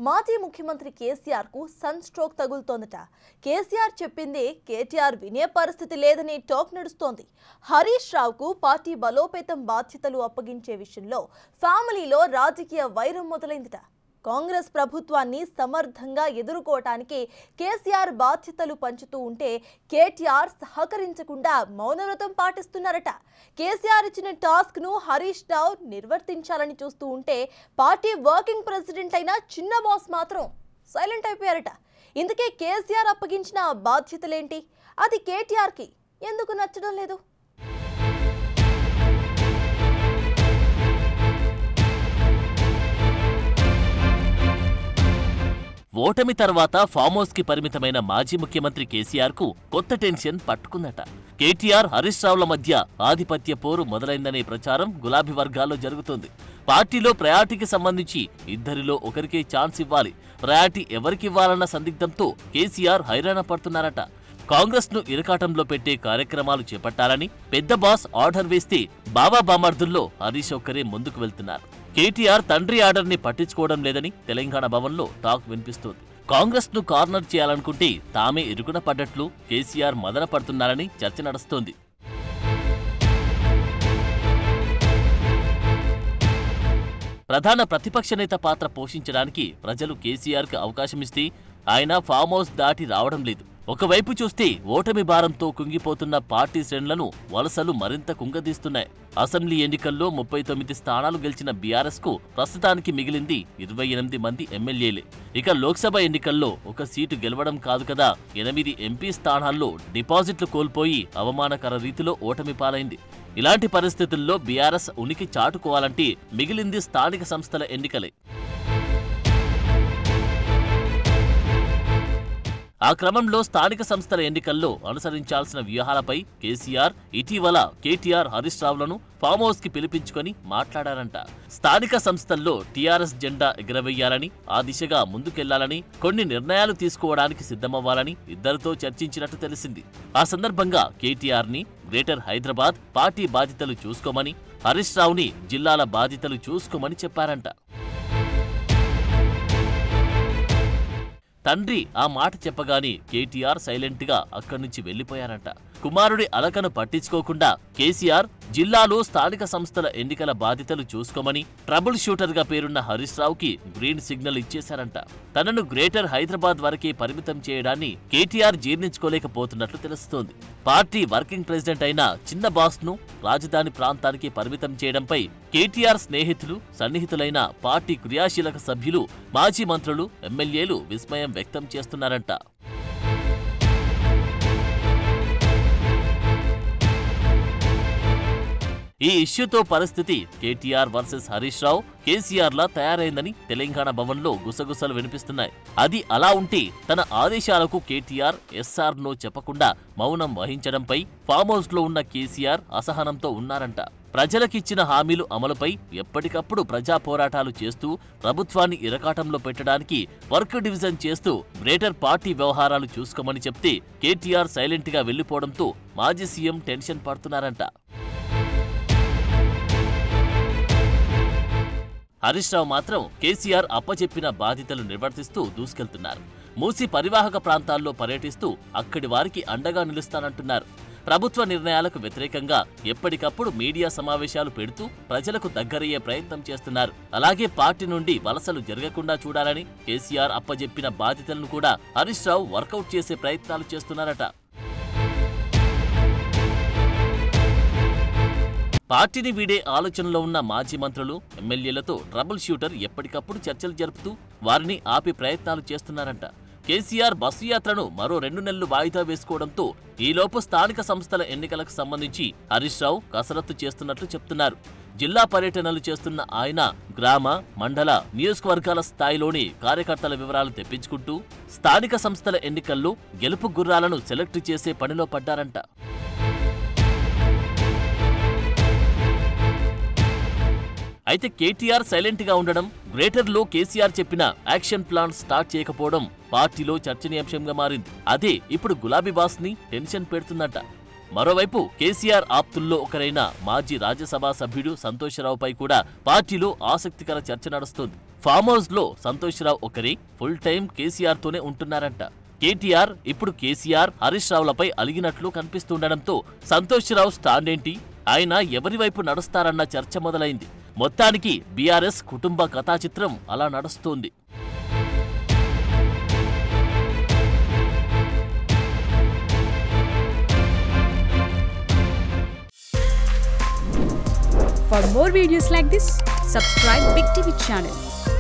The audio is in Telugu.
మాజీ ముఖ్యమంత్రి కేసీఆర్ కు సన్ స్ట్రోక్ తగులుతోందట కేసీఆర్ చెప్పింది కేటీఆర్ వినే పరిస్థితి లేదని టాక్ నడుస్తోంది హరీష్ రావుకు పార్టీ బలోపేతం బాధ్యతలు అప్పగించే విషయంలో ఫ్యామిలీలో రాజకీయ వైరం మొదలైందట కాంగ్రెస్ ప్రభుత్వాన్ని సమర్థంగా ఎదుర్కోవటానికి కేసీఆర్ బాధ్యతలు పంచుతూ ఉంటే కేటీఆర్ సహకరించకుండా మౌనవ్రతం పాటిస్తున్నారట కేసీఆర్ ఇచ్చిన టాస్క్ ను హరీష్ రావు నిర్వర్తించాలని చూస్తూ ఉంటే పార్టీ వర్కింగ్ ప్రెసిడెంట్ అయిన చిన్న బాస్ మాత్రం సైలెంట్ అయిపోయారట ఇందుకే కేసీఆర్ అప్పగించిన బాధ్యతలేంటి అది కేటీఆర్కి ఎందుకు నచ్చడం లేదు ఓటమి తర్వాత ఫామ్ హౌస్ కి పరిమితమైన మాజీ ముఖ్యమంత్రి కేసీఆర్ కు కొత్త టెన్షన్ పట్టుకుందట కేటీఆర్ హరీష్ రావుల మధ్య ఆధిపత్య పోరు మొదలైందనే ప్రచారం గులాబీ వర్గాల్లో జరుగుతోంది పార్టీలో ప్రయారిటీకి సంబంధించి ఇద్దరిలో ఒకరికే ఛాన్స్ ఇవ్వాలి ప్రయారిటీ ఎవరికివ్వాలన్న సందిగ్ధంతో కేసీఆర్ హైరాణ పడుతున్నారట కాంగ్రెస్ ను ఇరకాటంలో పెట్టే కార్యక్రమాలు చేపట్టాలని పెద్ద బాస్ ఆర్డర్ వేస్తే బాబా బామర్దుల్లో హరీష్ ఒక్కరే ముందుకు వెళ్తున్నారు కేటీఆర్ తండ్రి ఆర్డర్ ని పట్టించుకోవడం లేదని తెలంగాణ భవన్లో టాక్ వినిపిస్తోంది కాంగ్రెస్ ను కార్నర్ చేయాలనుకుంటే తామే ఇరుకున పడ్డట్లు కేసీఆర్ మదన పడుతున్నారని చర్చ నడుస్తోంది ప్రధాన ప్రతిపక్ష నేత పాత్ర పోషించడానికి ప్రజలు కేసీఆర్కి అవకాశమిస్తే ఆయన ఫామ్ హౌస్ దాటి రావడం లేదు ఒకవైపు చూస్తే ఓటమి భారంతో కుంగిపోతున్న పార్టీ శ్రేణులను వలసలు మరింత కుంగదీస్తున్నాయి అసెంబ్లీ ఎన్నికల్లో ముప్పై తొమ్మిది స్థానాలు గెలిచిన బీఆర్ఎస్ కు ప్రస్తుతానికి మిగిలింది ఇరవై ఎనిమిది మంది ఎమ్మెల్యేలే ఇక లోక్సభ ఎన్నికల్లో ఒక సీటు గెలవడం కాదు కదా ఎనిమిది ఎంపీ స్థానాల్లో డిపాజిట్లు కోల్పోయి అవమానకర రీతిలో ఓటమి పాలైంది ఇలాంటి పరిస్థితుల్లో బీఆర్ఎస్ ఉనికి చాటుకోవాలంటే మిగిలింది స్థానిక సంస్థల ఎన్నికలే ఆ క్రమంలో స్థానిక సంస్థల ఎన్నికల్లో అనుసరించాల్సిన వ్యూహాలపై కేసీఆర్ ఇటీవల కేటీఆర్ హరీష్ రావులను ఫామ్ హౌస్ కి పిలిపించుకొని మాట్లాడారంట స్థానిక సంస్థల్లో టీఆర్ఎస్ జెండా ఎగురవేయాలని ఆ దిశగా ముందుకెళ్లాలని కొన్ని నిర్ణయాలు తీసుకోవడానికి సిద్ధమవ్వాలని ఇద్దరితో చర్చించినట్టు తెలిసింది ఆ సందర్భంగా కేటీఆర్ ని గ్రేటర్ హైదరాబాద్ పార్టీ బాధ్యతలు చూసుకోమని హరీష్ రావుని జిల్లాల బాధ్యతలు చూసుకోమని చెప్పారంట తండ్రి ఆ మాట చెప్పగానే కేటీఆర్ సైలెంట్ గా అక్కడి నుంచి వెళ్లిపోయారంట కుమారుడి అలకను పట్టించుకోకుండా కేసీఆర్ జిల్లాలో స్థానిక సంస్థల ఎన్నికల బాధ్యతలు చూసుకోమని ట్రబుల్ షూటర్ గా పేరున్న హరీష్ రావుకి గ్రీన్ సిగ్నల్ ఇచ్చేశారంట తనను గ్రేటర్ హైదరాబాద్ వరకే పరిమితం చేయడాన్ని కేటీఆర్ జీర్ణించుకోలేకపోతున్నట్లు తెలుస్తోంది పార్టీ వర్కింగ్ ప్రెసిడెంట్ అయిన చిన్న బాస్ ను రాజధాని ప్రాంతానికి పరిమితం చేయడంపై కేటీఆర్ స్నేహితులు సన్నిహితులైన పార్టీ క్రియాశీలక సభ్యులు మాజీ మంత్రులు ఎమ్మెల్యేలు విస్మయం వ్యక్తం చేస్తున్నారంట ఈ ఇష్యూతో పరిస్థితి కేటీఆర్ వర్సెస్ హరీష్ రావు కేసీఆర్ లా తయారైందని తెలంగాణ భవన్లో గుసగుసలు వినిపిస్తున్నాయి అది అలా ఉంటే తన ఆదేశాలకు కేటీఆర్ ఎస్ఆర్ నో చెప్పకుండా మౌనం వహించడంపై ఫామ్ హౌస్ లో ఉన్న కేసీఆర్ అసహనంతో ఉన్నారంట ప్రజలకిచ్చిన హామీలు అమలుపై ఎప్పటికప్పుడు ప్రజా పోరాటాలు చేస్తూ ప్రభుత్వాన్ని ఇరకాటంలో పెట్టడానికి వర్క్ డివిజన్ చేస్తూ గ్రేటర్ పార్టీ వ్యవహారాలు చూసుకోమని చెప్తే కేటీఆర్ సైలెంట్ గా వెళ్లిపోవడంతో మాజీ సీఎం టెన్షన్ పడుతున్నారంట హరీష్ రావు మాత్రం కేసీఆర్ అప్పచెప్పిన బాధ్యతలు నిర్వర్తిస్తూ దూసుకెళ్తున్నారు మూసి పరివాహక ప్రాంతాల్లో పర్యటిస్తూ అక్కడి వారికి అండగా నిలుస్తానంటున్నారు ప్రభుత్వ నిర్ణయాలకు వ్యతిరేకంగా ఎప్పటికప్పుడు మీడియా సమావేశాలు పెడుతూ ప్రజలకు దగ్గరయ్యే ప్రయత్నం చేస్తున్నారు అలాగే పార్టీ నుండి వలసలు జరగకుండా చూడాలని కేసీఆర్ అప్పజెప్పిన బాధ్యతలను కూడా హరీష్ రావు వర్కౌట్ చేసే ప్రయత్నాలు చేస్తున్నారట పార్టీని వీడే ఆలోచనలో ఉన్న మాజీ మంత్రులు ఎమ్మెల్యేలతో ట్రబుల్ షూటర్ ఎప్పటికప్పుడు చర్చలు జరుపుతూ వారిని ఆపే ప్రయత్నాలు చేస్తున్నారంట కేసీఆర్ బస్సు యాత్రను మరో రెండు నెలలు వాయిదా వేసుకోవడంతో ఈలోపు స్థానిక సంస్థల ఎన్నికలకు సంబంధించి హరీష్ రావు కసరత్తు చేస్తున్నట్లు చెప్తున్నారు జిల్లా పర్యటనలు చేస్తున్న ఆయన గ్రామ మండల నియోజకవర్గాల స్థాయిలోని కార్యకర్తల వివరాలు తెప్పించుకుంటూ స్థానిక సంస్థల ఎన్నికల్లో గెలుపు గుర్రాలను సెలెక్ట్ చేసే పనిలో పడ్డారంట అయితే కేటీఆర్ సైలెంట్ గా ఉండడం గ్రేటర్ లో కేసీఆర్ చెప్పిన యాక్షన్ ప్లాన్ స్టార్ట్ చేయకపోవడం పార్టీలో చర్చనీయాంశంగా మారింది అదే ఇప్పుడు గులాబీ బాస్ ని టెన్షన్ పెడుతుందట మరోవైపు కేసీఆర్ ఆప్తుల్లో ఒకరైన మాజీ రాజ్యసభ సభ్యుడు సంతోషరావుపై కూడా పార్టీలో ఆసక్తికర చర్చ నడుస్తోంది ఫామ్ హౌస్ లో సంతోషరావు ఒకరే ఫుల్ టైం కేసీఆర్ తోనే ఉంటున్నారంట కేటీఆర్ ఇప్పుడు కేసీఆర్ హరీష్ రావులపై అలిగినట్లు కనిపిస్తుండడంతో సంతోషరావు స్టాండ్ ఏంటి ఆయన ఎవరి వైపు నడుస్తారన్న చర్చ మొదలైంది మొత్తానికి బీఆర్ఎస్ కుటుంబ కథాచిత్రం అలా నడుస్తోంది For more videos like this, subscribe Big TV channel